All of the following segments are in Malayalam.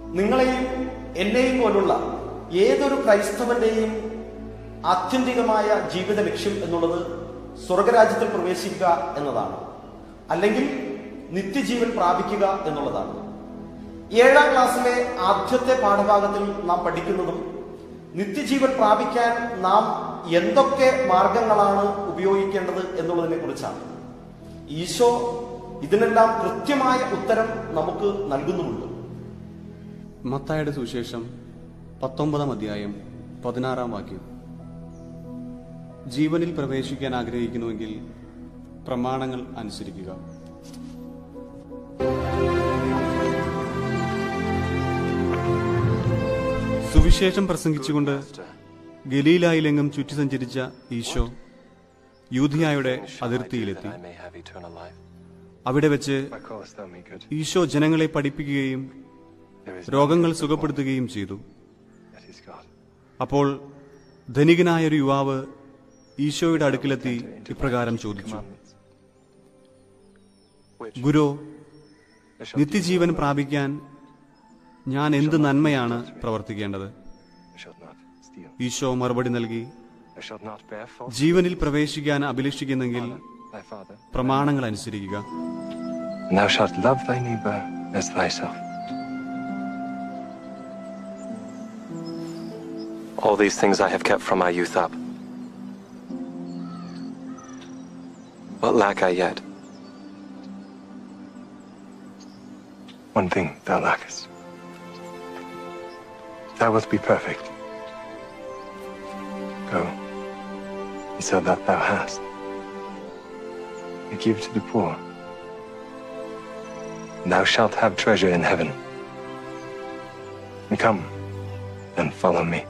നിങ്ങളെയും എന്നെയും പോലുള്ള ഏതൊരു ക്രൈസ്തവന്റെയും ആത്യന്തികമായ ജീവിത ലക്ഷ്യം എന്നുള്ളത് സ്വർഗരാജ്യത്തിൽ പ്രവേശിക്കുക എന്നതാണ് അല്ലെങ്കിൽ നിത്യജീവൻ പ്രാപിക്കുക എന്നുള്ളതാണ് ഏഴാം ക്ലാസ്സിലെ ആദ്യത്തെ പാഠഭാഗത്തിൽ നാം പഠിക്കുന്നതും നിത്യജീവൻ പ്രാപിക്കാൻ നാം എന്തൊക്കെ മാർഗങ്ങളാണ് ഉപയോഗിക്കേണ്ടത് എന്നുള്ളതിനെ കുറിച്ചാണ് ഈശോ ഇതിനെല്ലാം കൃത്യമായ ഉത്തരം നമുക്ക് നൽകുന്നുമുണ്ട് മത്തായുടെ സുവിശേഷം പത്തൊമ്പതാം അധ്യായം പതിനാറാം വാക്യം ജീവനിൽ പ്രവേശിക്കാൻ ആഗ്രഹിക്കുന്നുവെങ്കിൽ പ്രമാണങ്ങൾ അനുസരിക്കുക സുവിശേഷം പ്രസംഗിച്ചുകൊണ്ട് ഗലീലായിലെങ്ങും ചുറ്റി സഞ്ചരിച്ച Isho യൂധിയായുടെ അതിർത്തിയിലെത്തി I may have eternal life. അവിടെ വെച്ച് Why callest thou me good? Isho ജനങ്ങളെ പഠിപ്പിക്കുകയും There is രോഗങ്ങൾ none good സുഖപ്പെടുത്തുകയും ചെയ്തു that is God. അപ്പോൾ ധനികനായ ഒരു യുവാവ് ഈശോയുടെ അടുക്കിലെത്തി Enter into ഇപ്രകാരം my ചോദിച്ചു commandments. Which Guru I shall do നിത്യജീവൻ no പ്രാപിക്കാൻ ഞാൻ എന്ത് നന്മയാണ് പ്രവർത്തിക്കേണ്ടത് I shall not steal. Isho മറുപടി നൽകി I shall not bear false ജീവനിൽ പ്രവേശിക്കാൻ അഭിലഷിക്കുന്നെങ്കിൽ honor thy father. പ്രമാണങ്ങൾ അനുസരിക്കുക And thou shalt love thy neighbor as thyself. All these things I have kept from my youth up. What lack I yet? One thing thou lackest. Thou wilt be perfect. Go, and so that thou hast, and give to the poor. And thou shalt have treasure in heaven. And come, and follow me.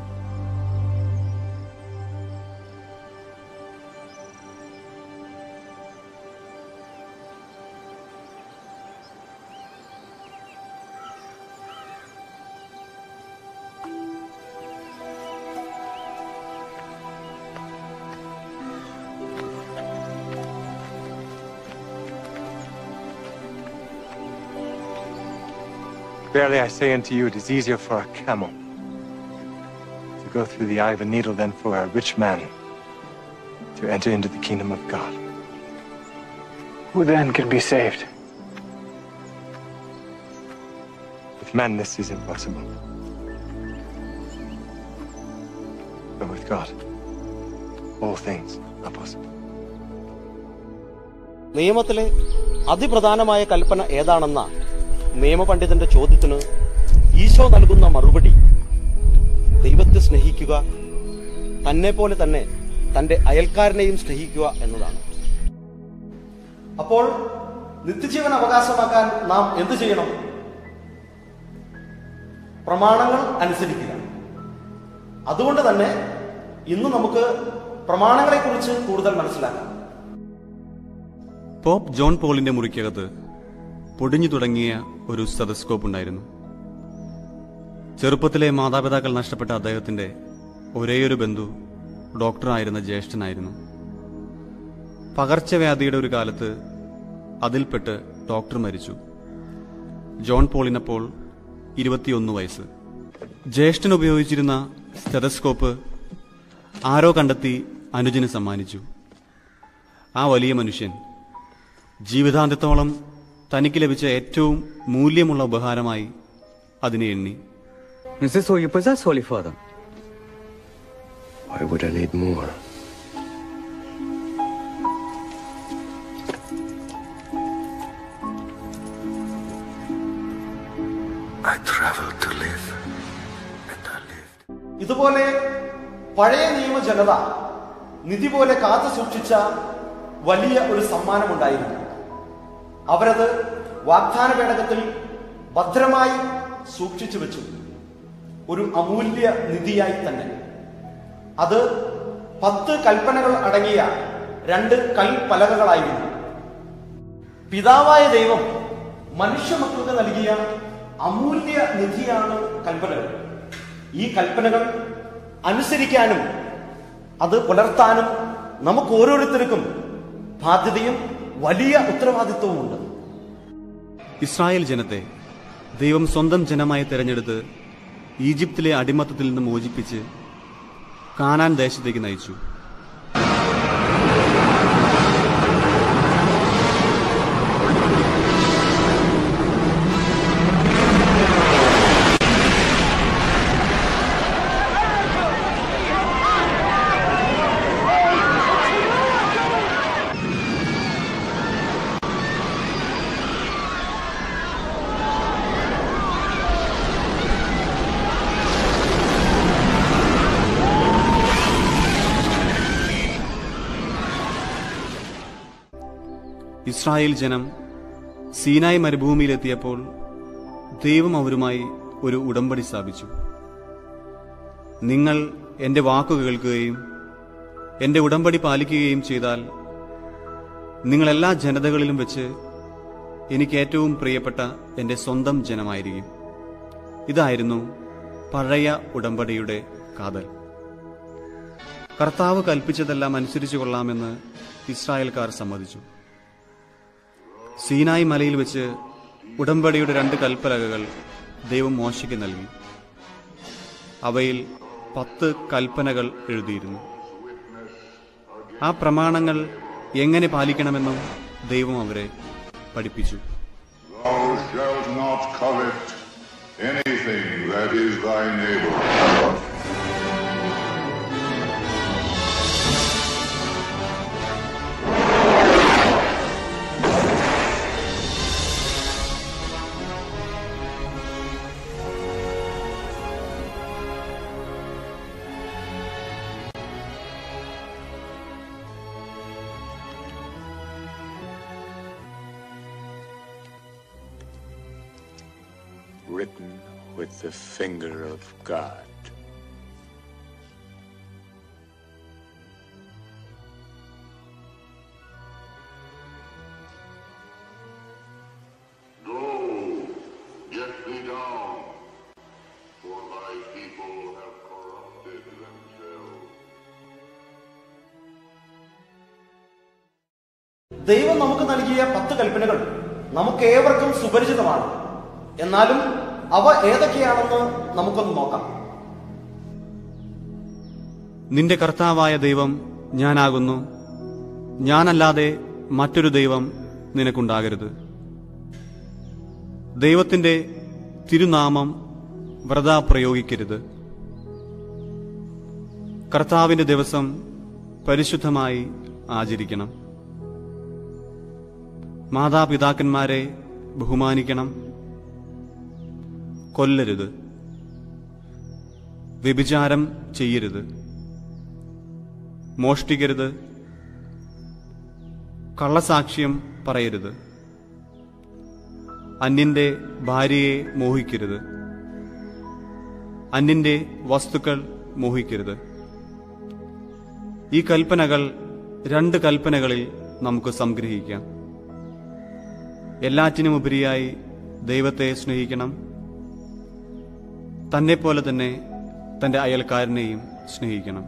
Verily I say unto you, it is easier for a camel to go through the eye of a needle than for a rich man to enter into the kingdom of God. Who then can be saved? With man, this is impossible. But with God, all things are possible. നിയമത്തിലെ അതിപ്രധാനമായ കൽപ്പന ഏതാണെന്ന നിയമപണ്ഡിതന്റെ ചോദ്യത്തിന് ഈശോ നൽകുന്ന മറുപടി ദൈവത്തെ സ്നേഹിക്കുക തന്നെ പോലെ തന്നെ തന്റെ അയൽക്കാരനെയും സ്നേഹിക്കുക എന്നതാണ് അപ്പോൾ നിത്യജീവൻ അവകാശമാക്കാൻ നാം എന്തു ചെയ്യണം പ്രമാണങ്ങൾ അനുസരിക്കുക അതുകൊണ്ട് തന്നെ ഇന്ന് നമുക്ക് പ്രമാണങ്ങളെക്കുറിച്ച് കൂടുതൽ മനസ്സിലാക്കാം പോപ്പ് ജോൺ പോളിന്റെ മുറിക്കകത്ത് പൊടിഞ്ഞു തുടങ്ങിയ ഒരു സ്റ്റെതസ്കോപ്പ് ഉണ്ടായിരുന്നു ചെറുപ്പത്തിലെ മാതാപിതാക്കൾ നഷ്ടപ്പെട്ട അദ്ദേഹത്തിന്റെ ഒരേയൊരു ബന്ധു ഡോക്ടറായിരുന്ന ജ്യേഷ്ഠനായിരുന്നു പകർച്ചവ്യാധിയുടെ ഒരു കാലത്ത് അതിൽപ്പെട്ട് ഡോക്ടർ മരിച്ചു ജോൺ പോളിനപ്പോൾ ഇരുപത്തിയൊന്ന് വയസ്സ് ജ്യേഷ്ഠൻ ഉപയോഗിച്ചിരുന്ന സ്റ്റെതസ്കോപ്പ് ആരോ കണ്ടെത്തി അനുജന് സമ്മാനിച്ചു ആ വലിയ മനുഷ്യൻ ജീവിതാന്ത്യത്തോളം തനിക്ക് ലഭിച്ച ഏറ്റവും മൂല്യമുള്ള ഉപഹാരമായി അതിനെ എണ്ണി Is this all you possess, Holy Father? Why would I need more? I traveled to live, and I lived. ഇതുപോലെ പഴയ നിയമ ജനത നിധി പോലെ കാത്തു സൂക്ഷിച്ച വലിയ ഒരു സമ്മാനമുണ്ടായിരുന്നു അവരത് വാഗ്ദാന പേടകത്തിൽ ഭദ്രമായി സൂക്ഷിച്ചു വെച്ചു ഒരു അമൂല്യ നിധിയായി തന്നെ അത് പത്ത് കൽപ്പനകൾ അടങ്ങിയ രണ്ട് കൽപ്പലകകളായിരുന്നു പിതാവായ ദൈവം മനുഷ്യ മക്കൾക്ക് നൽകിയ അമൂല്യ നിധിയാണ് കൽപ്പനകൾ ഈ കൽപ്പനകൾ അനുസരിക്കാനും അത് പുലർത്താനും നമുക്ക് ഓരോരുത്തർക്കും ബാധ്യതയും വലിയ ഉത്തരവാദിത്വവുമുണ്ട് ഇസ്രായേൽ ജനത്തെ ദൈവം സ്വന്തം ജനമായി തിരഞ്ഞെടുത്ത് ഈജിപ്തിലെ അടിമത്തത്തിൽ നിന്ന് മോചിപ്പിച്ച് കാനാൻ ദേശത്തേക്ക് നയിച്ചു ഇസ്രായേൽ ജനം സീനായ് മരുഭൂമിയിലെത്തിയപ്പോൾ ദൈവം അവരുമായി ഒരു ഉടമ്പടി സ്ഥാപിച്ചു നിങ്ങൾ എന്റെ വാക്കു കേൾക്കുകയും എന്റെ ഉടമ്പടി പാലിക്കുകയും ചെയ്താൽ നിങ്ങൾ എല്ലാ ജനതകളിലും വെച്ച് എനിക്ക് ഏറ്റവും പ്രിയപ്പെട്ട എന്റെ സ്വന്തം ജനമായിരിക്കും ഇതായിരുന്നു പഴയ ഉടമ്പടിയുടെ കാതൽ കർത്താവ് കൽപ്പിച്ചതെല്ലാം അനുസരിച്ചു കൊള്ളാമെന്ന് ഇസ്രായേൽക്കാർ സമ്മതിച്ചു സീനായി മലയിൽ വെച്ച് ഉടമ്പടിയുടെ രണ്ട് കൽപ്പലകകൾ ദൈവം മോശയ്ക്ക് നൽകി അവയിൽ പത്ത് കൽപ്പനകൾ എഴുതിയിരുന്നു ആ പ്രമാണങ്ങൾ എങ്ങനെ പാലിക്കണമെന്നും ദൈവം അവരെ പഠിപ്പിച്ചു Thou shalt not covet anything that is thy neighbor. written with the finger of God. Go, get thee down, for thy people have corrupted themselves. ദൈവം നമുക്ക് നൽകിയ പത്ത് കൽപ്പനകൾ നമുക്ക് ഏവർക്കും സുപരിചിതമാണ് എന്നാലും അവ ഏതൊക്കെയാണെന്ന് നമുക്കൊന്ന് നോക്കാം നിന്റെ കർത്താവായ ദൈവം ഞാനാകുന്നു ഞാനല്ലാതെ മറ്റൊരു ദൈവം നിനക്കുണ്ടാകരുത് ദൈവത്തിന്റെ തിരുനാമം വ്രത പ്രയോഗിക്കരുത് കർത്താവിന്റെ ദിവസം പരിശുദ്ധമായി ആചരിക്കണം മാതാപിതാക്കന്മാരെ ബഹുമാനിക്കണം കൊല്ലരുത് വ്യഭിചാരം ചെയ്യരുത് മോഷ്ടിക്കരുത് കള്ളസാക്ഷ്യം പറയരുത് അന്യന്റെ ഭാര്യയെ മോഹിക്കരുത് അന്യന്റെ വസ്തുക്കൾ മോഹിക്കരുത് ഈ കൽപ്പനകൾ രണ്ട് കൽപ്പനകളിൽ നമുക്ക് സംഗ്രഹിക്കാം എല്ലാറ്റിനുമുപരിയായി ദൈവത്തെ സ്നേഹിക്കണം തന്നെ പോലെ തന്നെ തന്റെ അയൽക്കാരനെയും സ്നേഹിക്കണം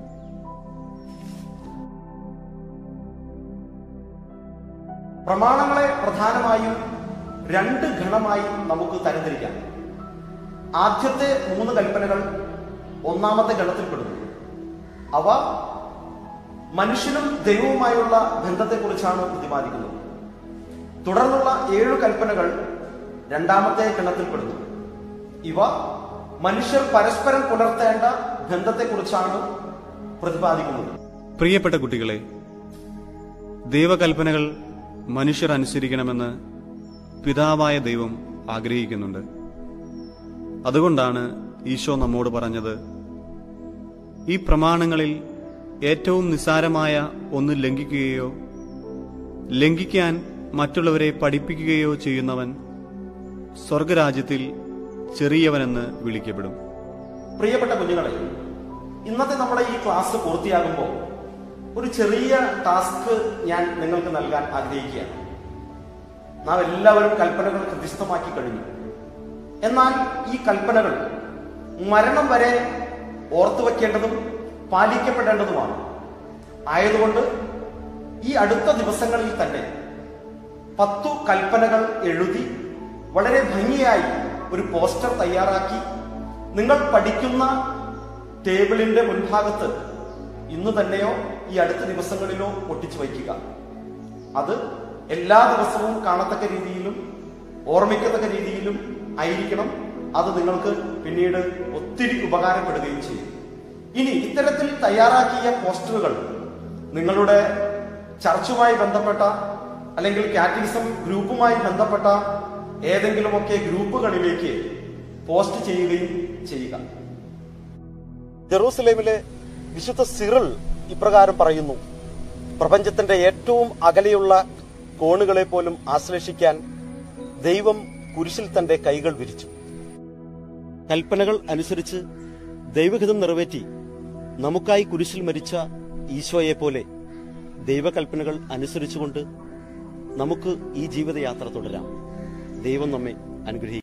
പ്രമാണങ്ങളെ പ്രധാനമായും രണ്ട് ഗണമായി നമുക്ക് തരംതിരിക്കാം ആദ്യത്തെ മൂന്ന് കൽപ്പനകൾ ഒന്നാമത്തെ ഗണത്തിൽപ്പെടുന്നു അവ മനുഷ്യനും ദൈവവുമായുള്ള ബന്ധത്തെക്കുറിച്ചാണ് പ്രതിപാദിക്കുന്നത് തുടർന്നുള്ള ഏഴു കൽപ്പനകൾ രണ്ടാമത്തെ ഗണത്തിൽപ്പെടുന്നു ഇവ മനുഷ്യർ പരസ്പരം പുലർത്തേണ്ട ബന്ധത്തെക്കുറിച്ചാണ് പ്രതിപാദിക്കുന്നത് പ്രിയപ്പെട്ട കുട്ടികളെ ദൈവകൽപ്പനകൾ മനുഷ്യർ അനുസരിക്കണമെന്ന് പിതാവായ ദൈവം ആഗ്രഹിക്കുന്നുണ്ട് അതുകൊണ്ടാണ് ഈശോ നമ്മോട് പറഞ്ഞത് ഈ പ്രമാണങ്ങളിൽ ഏറ്റവും നിസ്സാരമായ ഒന്ന് ലംഘിക്കുകയോ ലംഘിക്കാൻ മറ്റുള്ളവരെ പഠിപ്പിക്കുകയോ ചെയ്യുന്നവൻ സ്വർഗരാജ്യത്തിൽ ചെറിയവനെന്ന് വിളിക്കപ്പെടും പ്രിയപ്പെട്ട കുഞ്ഞുങ്ങളെ ഇന്നത്തെ നമ്മുടെ ഈ ക്ലാസ് പൂർത്തിയാകുമ്പോൾ ഒരു ചെറിയ ടാസ്ക് ഞാൻ നിങ്ങൾക്ക് നൽകാൻ ആഗ്രഹിക്കുകയാണ് നാം എല്ലാവരും കൽപ്പനകൾ ഹൃദിസ്ഥമാക്കി കഴിഞ്ഞു എന്നാൽ ഈ കൽപ്പനകൾ മരണം വരെ ഓർത്തു വയ്ക്കേണ്ടതും പാലിക്കപ്പെടേണ്ടതുമാണ് ആയതുകൊണ്ട് ഈ അടുത്ത ദിവസങ്ങളിൽ തന്നെ പത്തു കൽപ്പനകൾ എഴുതി വളരെ ഭംഗിയായി ഒരു പോസ്റ്റർ തയ്യാറാക്കി നിങ്ങൾ പഠിക്കുന്ന ടേബിളിന്റെ മുൻഭാഗത്ത് ഇന്ന് തന്നെയോ ഈ അടുത്ത ദിവസങ്ങളിലോ ഒട്ടിച്ചു വയ്ക്കുക അത് എല്ലാ ദിവസവും കാണത്തക്ക രീതിയിലും ഓർമ്മിക്കത്തക്ക രീതിയിലും ആയിരിക്കണം അത് നിങ്ങൾക്ക് പിന്നീട് ഒത്തിരി ഉപകാരപ്പെടുകയും ചെയ്യും ഇനി ഇത്തരത്തിൽ തയ്യാറാക്കിയ പോസ്റ്ററുകൾ നിങ്ങളുടെ ചർച്ചുമായി ബന്ധപ്പെട്ട അല്ലെങ്കിൽ കാറ്റഗിസം ഗ്രൂപ്പുമായി ബന്ധപ്പെട്ട ഏതെങ്കിലുമൊക്കെ ഗ്രൂപ്പുകളിലേക്ക് പോസ്റ്റ് ചെയ്യുകയും ചെയ്യുക ജെറൂസലേമിലെ വിശുദ്ധ സിറിൾ ഇപ്രകാരം പറയുന്നു പ്രപഞ്ചത്തിന്റെ ഏറ്റവും അകലെയുള്ള കോണുകളെ പോലും ആശ്ലേഷിക്കാൻ ദൈവം കുരിശിൽ തന്റെ കൈകൾ വിരിച്ചു കൽപ്പനകൾ അനുസരിച്ച് ദൈവഹിതം നിറവേറ്റി നമുക്കായി കുരിശിൽ മരിച്ച ഈശോയെ പോലെ ദൈവകൽപ്പനകൾ അനുസരിച്ചുകൊണ്ട് നമുക്ക് ഈ ജീവിതയാത്ര തുടരാം ദൈവം നമ്മെ അനുഗ്രഹിക്കും